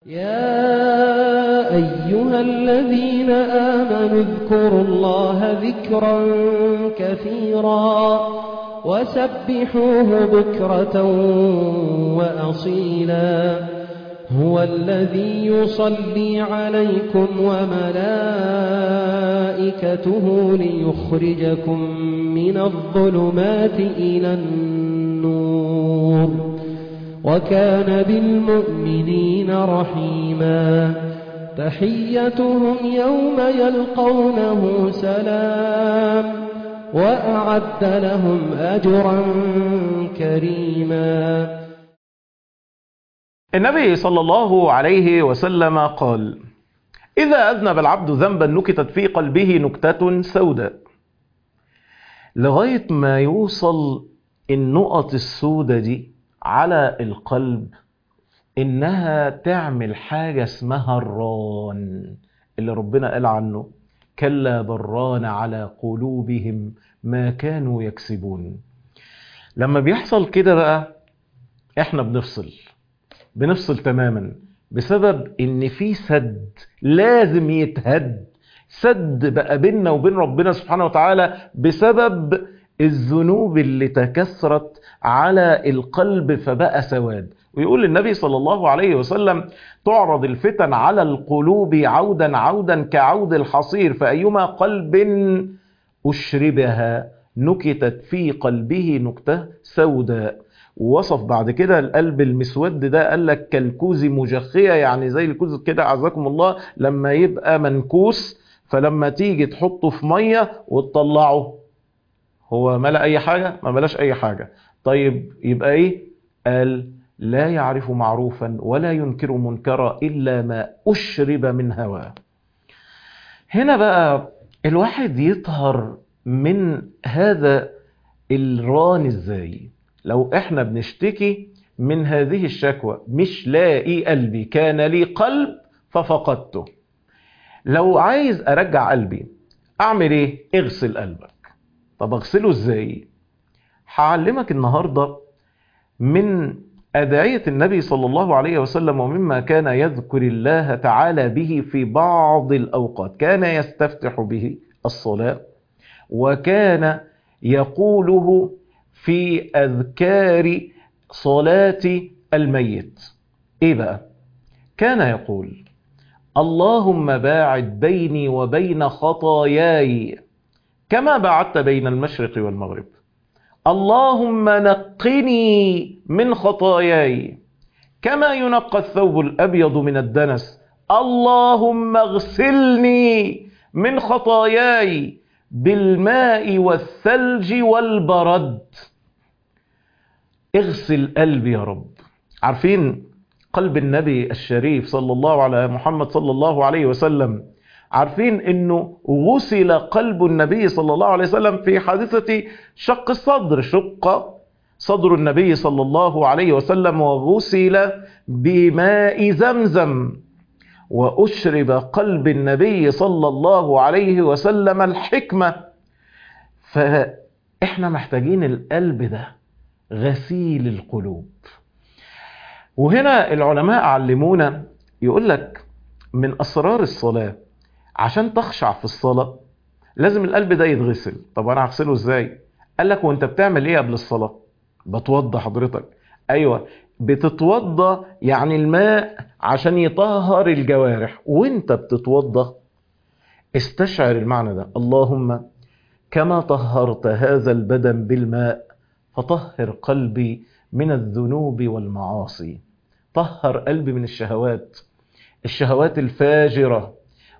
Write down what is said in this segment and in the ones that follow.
يا أيها الذين آمنوا اذكروا الله ذكرا كثيرا وسبحوه بكرة وأصيلا هو الذي يصلي عليكم وملائكته ليخرجكم من الظلمات إلى النور وكان بالمؤمنين رحيما تحيتهم يوم يلقونه سلام وأعد لهم أجرا كريما النبي صلى الله عليه وسلم قال إذا أذنب العبد ذنبا نكتت في قلبه نكتة سوداء لغاية ما يوصل النقط السوداء دي على القلب إنها تعمل حاجة اسمها الران اللي ربنا قال عنه كلا بران على قلوبهم ما كانوا يكسبون لما بيحصل كده بقى احنا بنفصل بنفصل تماما بسبب ان في سد لازم يتهد سد بقى بيننا وبين ربنا سبحانه وتعالى بسبب الذنوب اللي تكثرت على القلب فبقى سواد ويقول النبي صلى الله عليه وسلم تعرض الفتن على القلوب عودا عودا كعود الحصير فأيما قلب أشربها نكتت في قلبه نكتة سوداء ووصف بعد كده القلب المسود ده قال لك كالكوز مجخية يعني زي الكوز كده عزكم الله لما يبقى منكوس فلما تيجي تحطه في مية وتطلعه هو ملا اي حاجة ما ملاش اي حاجة طيب يبقى ايه قال لا يعرف معروفا ولا ينكر منكرا الا ما اشرب من هواه هنا بقى الواحد يطهر من هذا الران ازاي لو احنا بنشتكي من هذه الشكوى مش لاقي قلبي كان لي قلب ففقدته لو عايز ارجع قلبي اعمل ايه اغسل قلبك طب اغسله ازاي هعلمك النهاردة من أدعية النبي صلى الله عليه وسلم ومما كان يذكر الله تعالى به في بعض الأوقات كان يستفتح به الصلاة وكان يقوله في أذكار صلاة الميت إيه بقى كان يقول اللهم باعد بيني وبين خطاياي كما بعدت بين المشرق والمغرب اللهم نقني من خطاياي كما ينقى الثوب الأبيض من الدنس اللهم اغسلني من خطاياي بالماء والثلج والبرد اغسل قلبي يا رب عارفين قلب النبي الشريف صلى الله على محمد صلى الله عليه وسلم عارفين انه غسل قلب النبي صلى الله عليه وسلم في حادثة شق الصدر شق صدر النبي صلى الله عليه وسلم وغسل بماء زمزم وأشرب قلب النبي صلى الله عليه وسلم الحكمة فإحنا محتاجين القلب ده غسيل القلوب وهنا العلماء علمونا يقول لك من أسرار الصلاة عشان تخشع في الصلاة لازم القلب ده يتغسل طب انا هغسله ازاي قال لك وانت بتعمل ايه قبل الصلاة بتوضى حضرتك ايوه بتتوضى يعني الماء عشان يطهر الجوارح وانت بتتوضى استشعر المعنى ده اللهم كما طهرت هذا البدن بالماء فطهر قلبي من الذنوب والمعاصي طهر قلبي من الشهوات الشهوات الفاجره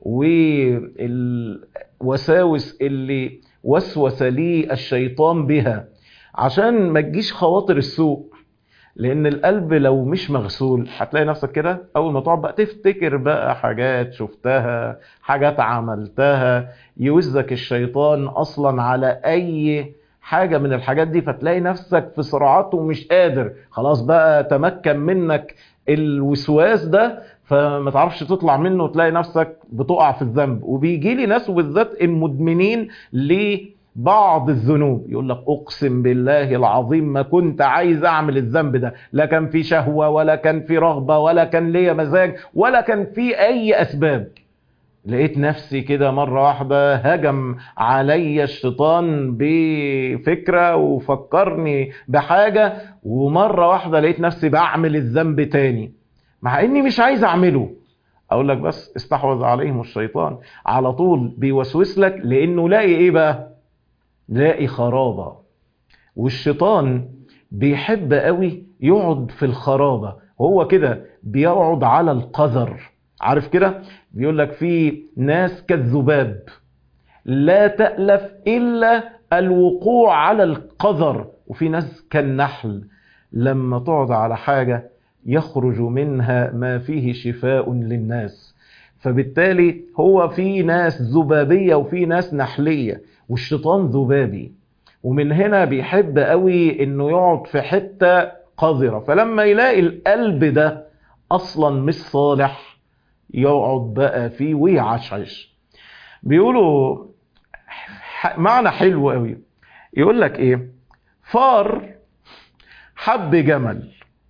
والوساوس اللي وسوس لي الشيطان بها عشان ما تجيش خواطر السوء لان القلب لو مش مغسول هتلاقي نفسك كده اول ما تقعد بقى تفتكر بقى حاجات شفتها حاجات عملتها يوزك الشيطان اصلا على اي حاجة من الحاجات دي فتلاقي نفسك في صراعات ومش قادر خلاص بقى تمكن منك الوسواس ده فما تعرفش تطلع منه وتلاقي نفسك بتقع في الذنب وبيجي لي ناس وبالذات المدمنين بعض الذنوب يقول لك اقسم بالله العظيم ما كنت عايز اعمل الذنب ده لا كان في شهوة ولا كان في رغبة ولا كان ليا مزاج ولا كان في اي اسباب لقيت نفسي كده مرة واحدة هجم علي الشيطان بفكرة وفكرني بحاجة ومرة واحدة لقيت نفسي بعمل الذنب تاني مع اني مش عايز اعمله اقول لك بس استحوذ عليهم الشيطان على طول بيوسوس لك لانه لاقي ايه بقى لاقي خرابة والشيطان بيحب قوي يقعد في الخرابة هو كده بيقعد على القذر عارف كده بيقول لك في ناس كالذباب لا تألف إلا الوقوع على القذر وفي ناس كالنحل لما تقعد على حاجة يخرج منها ما فيه شفاء للناس فبالتالي هو في ناس ذبابية وفي ناس نحلية والشيطان ذبابي ومن هنا بيحب قوي انه يقعد في حتة قذرة فلما يلاقي القلب ده اصلا مش صالح يقعد بقى فيه ويعشعش بيقولوا معنى حلو قوي يقول لك ايه فار حب جمل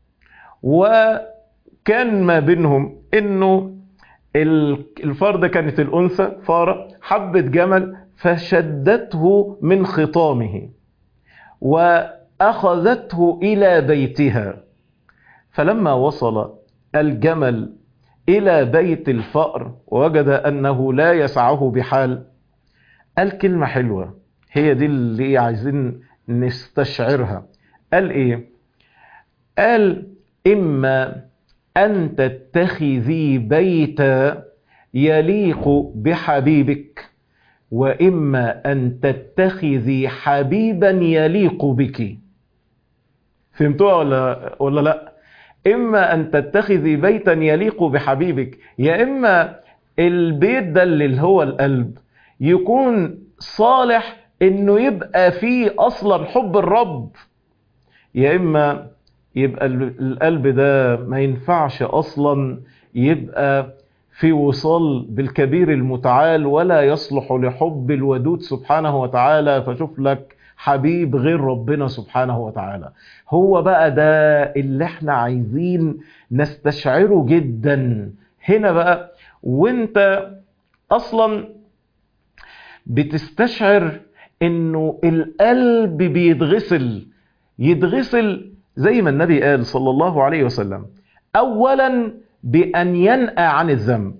وكان ما بينهم انه الفار ده كانت الانثى فاره حبت جمل فشدته من خطامه واخذته الى بيتها فلما وصل الجمل الى بيت الفأر وجد انه لا يسعه بحال قال كلمة حلوة هي دي اللي عايزين نستشعرها قال ايه قال اما ان تتخذي بيتا يليق بحبيبك واما ان تتخذي حبيبا يليق بك فهمتوها ولا ولا لا اما ان تتخذي بيتا يليق بحبيبك يا اما البيت ده اللي هو القلب يكون صالح انه يبقى فيه اصلا حب الرب يا اما يبقى القلب ده ما ينفعش اصلا يبقى في وصال بالكبير المتعال ولا يصلح لحب الودود سبحانه وتعالى فشوف لك حبيب غير ربنا سبحانه وتعالى هو بقى ده اللي احنا عايزين نستشعره جدا هنا بقى وانت اصلا بتستشعر انه القلب بيتغسل يتغسل زي ما النبي قال صلى الله عليه وسلم اولا بان ينأى عن الذنب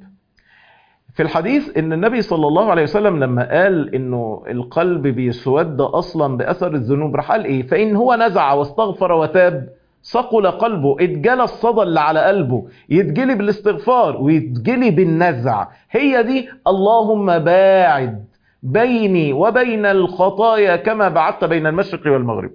في الحديث ان النبي صلى الله عليه وسلم لما قال انه القلب بيسود اصلا باثر الذنوب راح قال ايه فان هو نزع واستغفر وتاب صقل قلبه اتجلى الصدى اللي على قلبه يتجلي بالاستغفار ويتجلي بالنزع هي دي اللهم باعد بيني وبين الخطايا كما بعدت بين المشرق والمغرب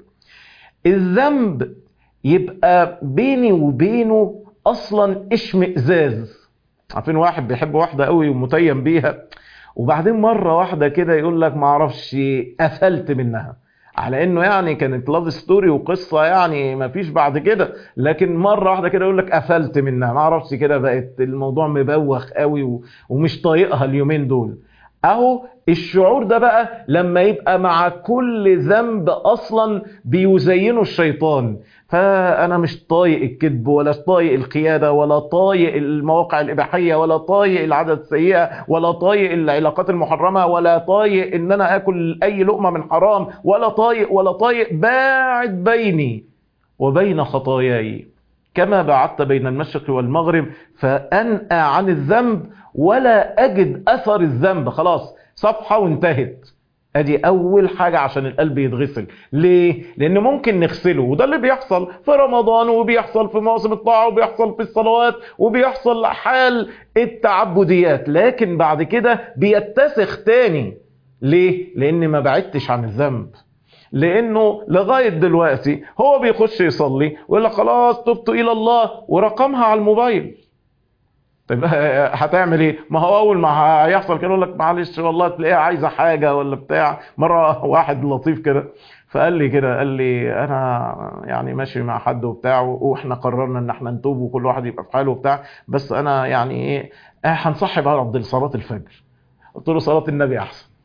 الذنب يبقى بيني وبينه اصلا اشمئزاز عارفين واحد بيحب واحده قوي ومتيم بيها وبعدين مره واحده كده يقول لك ما اعرفش قفلت منها على انه يعني كانت لاف ستوري وقصه يعني ما فيش بعد كده لكن مره واحده كده يقول لك قفلت منها ما اعرفش كده بقت الموضوع مبوخ قوي ومش طايقها اليومين دول اهو الشعور ده بقى لما يبقى مع كل ذنب اصلا بيزينه الشيطان فانا مش طايق الكذب ولا طايق القياده ولا طايق المواقع الاباحيه ولا طايق العادات السيئه ولا طايق العلاقات المحرمه ولا طايق ان انا اكل اي لقمه من حرام ولا طايق ولا طايق باعد بيني وبين خطاياي كما بعدت بين المشرق والمغرب فانأى عن الذنب ولا اجد اثر الذنب خلاص صفحه وانتهت ادي اول حاجة عشان القلب يتغسل ليه لان ممكن نغسله وده اللي بيحصل في رمضان وبيحصل في مواسم الطاعة وبيحصل في الصلوات وبيحصل حال التعبديات لكن بعد كده بيتسخ تاني ليه لان ما بعدتش عن الذنب لانه لغاية دلوقتي هو بيخش يصلي ويقول لك خلاص تبت الى الله ورقمها على الموبايل طيب هتعمل ايه ما هو اول ما هيحصل كده يقول لك معلش والله تلاقيها عايزه حاجه ولا بتاع مره واحد لطيف كده فقال لي كده قال لي انا يعني ماشي مع حد وبتاع واحنا قررنا ان احنا نتوب وكل واحد يبقى في حاله وبتاع بس انا يعني ايه هنصحي بعض صلاه الفجر قلت له صلاه النبي احسن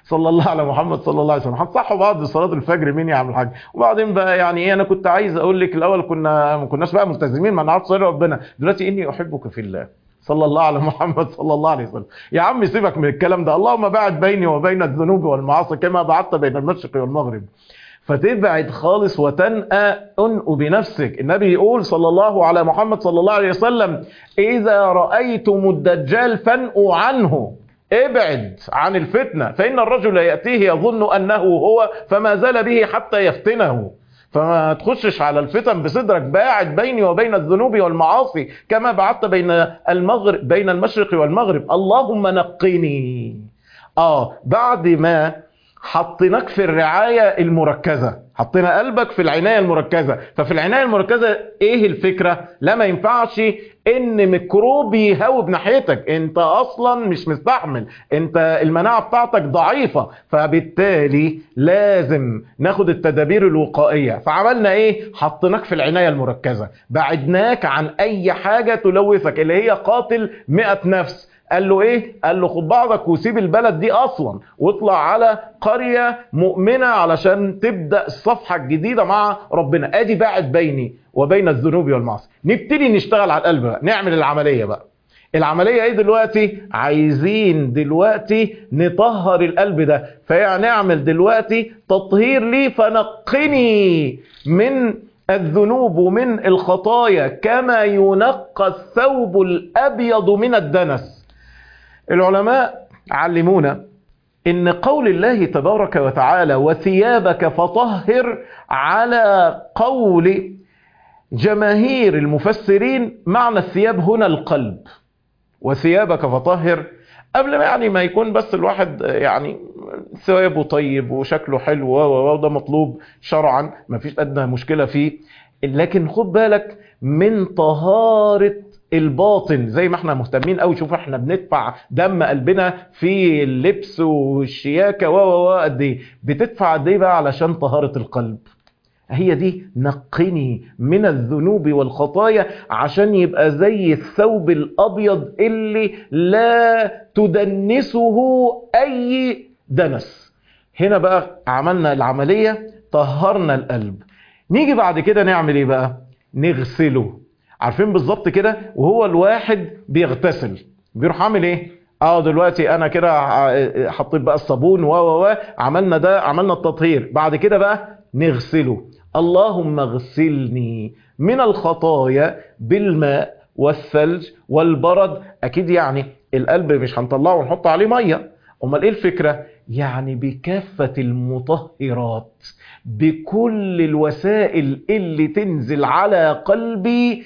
صلى الله على محمد صلى الله عليه وسلم هتصحوا بعض صلاه الفجر مين يا عم الحاج وبعدين بقى يعني ايه انا كنت عايز اقول لك الاول كنا ما كناش بقى ملتزمين ما نعرفش صلاه ربنا دلوقتي اني احبك في الله صلى الله على محمد صلى الله عليه وسلم يا عم سيبك من الكلام ده اللهم باعد بيني وبين الذنوب والمعاصي كما بعدت بين المشرق والمغرب فتبعد خالص وتنأى أنأ بنفسك النبي يقول صلى الله على محمد صلى الله عليه وسلم إذا رأيتم الدجال فانأوا عنه ابعد عن الفتنة فإن الرجل يأتيه يظن أنه هو فما زال به حتى يفتنه فما تخشش على الفتن بصدرك باعد بيني وبين الذنوب والمعاصي كما بعدت بين المغرب بين المشرق والمغرب اللهم نقني اه بعد ما حطيناك في الرعاية المركزة حطينا قلبك في العناية المركزة ففي العناية المركزة ايه الفكرة لا ما ينفعش ان ميكروب يهوب ناحيتك انت اصلا مش مستحمل انت المناعة بتاعتك ضعيفة فبالتالي لازم ناخد التدابير الوقائية فعملنا ايه حطيناك في العناية المركزة بعدناك عن اي حاجة تلوثك اللي هي قاتل مئة نفس قال له ايه قال له خد بعضك وسيب البلد دي اصلا واطلع على قرية مؤمنة علشان تبدأ الصفحة الجديدة مع ربنا ادي باعد بيني وبين الذنوب والمعصية نبتدي نشتغل على القلب بقى نعمل العملية بقى العملية ايه دلوقتي عايزين دلوقتي نطهر القلب ده فنعمل دلوقتي تطهير ليه فنقني من الذنوب من الخطايا كما ينقى الثوب الابيض من الدنس العلماء علمونا ان قول الله تبارك وتعالى وثيابك فطهر على قول جماهير المفسرين معنى الثياب هنا القلب وثيابك فطهر قبل ما يعني ما يكون بس الواحد يعني ثوابه طيب وشكله حلو وده مطلوب شرعا ما فيش ادنى مشكله فيه لكن خد بالك من طهاره الباطن زي ما احنا مهتمين قوي شوف احنا بندفع دم قلبنا في اللبس والشياكه و و قد ايه بتدفع قد ايه بقى علشان طهاره القلب هي دي نقني من الذنوب والخطايا عشان يبقى زي الثوب الابيض اللي لا تدنسه اي دنس هنا بقى عملنا العمليه طهرنا القلب نيجي بعد كده نعمل ايه بقى نغسله عارفين بالظبط كده وهو الواحد بيغتسل بيروح عامل ايه اه دلوقتي انا كده حطيت بقى الصابون و و عملنا ده عملنا التطهير بعد كده بقى نغسله اللهم اغسلني من الخطايا بالماء والثلج والبرد اكيد يعني القلب مش هنطلعه ونحط عليه ميه امال ايه الفكره يعني بكافه المطهرات بكل الوسائل اللي تنزل على قلبي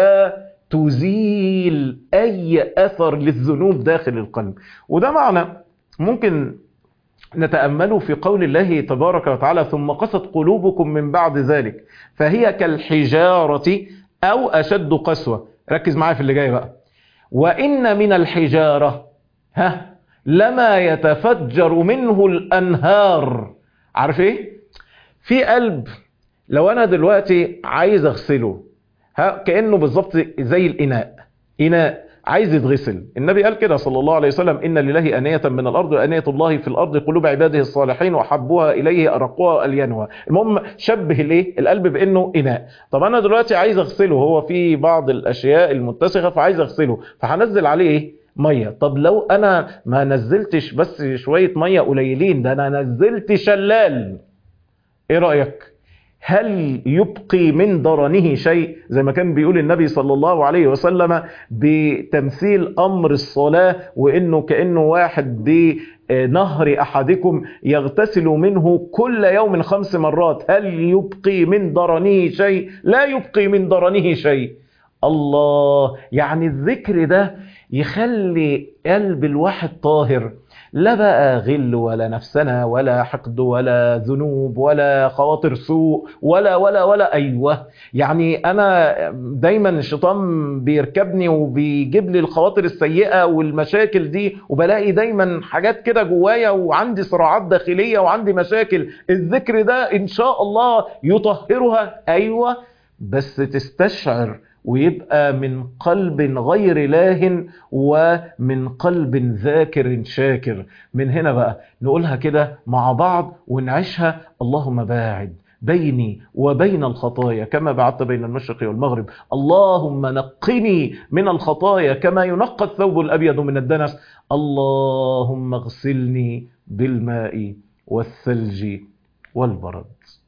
فتزيل اي اثر للذنوب داخل القلب وده معنى ممكن نتأمله في قول الله تبارك وتعالى ثم قست قلوبكم من بعد ذلك فهي كالحجارة أو أشد قسوة ركز معايا في اللي جاي بقى وإن من الحجارة ها لما يتفجر منه الأنهار عارف إيه؟ في قلب لو أنا دلوقتي عايز أغسله ها كأنه بالظبط زي الإناء إناء عايز يتغسل النبي قال كده صلى الله عليه وسلم إن لله أنية من الأرض وأنية الله في الأرض قلوب عباده الصالحين وحبوها إليه أرقوها ألينها المهم شبه الايه القلب بأنه إناء طب أنا دلوقتي عايز أغسله هو في بعض الأشياء المتسخة فعايز أغسله فهنزل عليه إيه ميه طب لو انا ما نزلتش بس شويه ميه قليلين ده انا نزلت شلال ايه رايك هل يبقي من درنه شيء زي ما كان بيقول النبي صلى الله عليه وسلم بتمثيل امر الصلاه وانه كانه واحد بنهر احدكم يغتسل منه كل يوم خمس مرات هل يبقي من درنه شيء لا يبقي من درنه شيء الله يعني الذكر ده يخلي قلب الواحد طاهر لا بقى غل ولا نفسنا ولا حقد ولا ذنوب ولا خواطر سوء ولا ولا ولا ايوه يعني انا دايما الشيطان بيركبني وبيجيب لي الخواطر السيئه والمشاكل دي وبلاقي دايما حاجات كده جوايا وعندي صراعات داخليه وعندي مشاكل الذكر ده ان شاء الله يطهرها ايوه بس تستشعر ويبقى من قلب غير لاه ومن قلب ذاكر شاكر من هنا بقى نقولها كده مع بعض ونعيشها اللهم باعد بيني وبين الخطايا كما بعدت بين المشرق والمغرب اللهم نقني من الخطايا كما ينقى الثوب الأبيض من الدنس اللهم اغسلني بالماء والثلج والبرد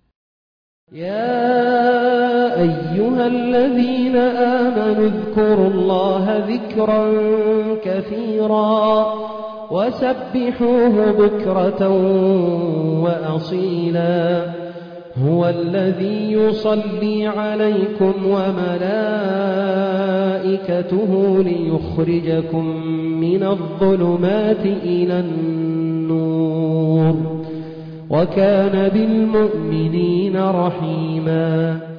يا أيها الذين آمنوا اذكروا الله ذكرا كثيرا وسبحوه بكرة وأصيلا هو الذي يصلي عليكم وملائكته ليخرجكم من الظلمات إلى النور وكان بالمؤمنين رحيما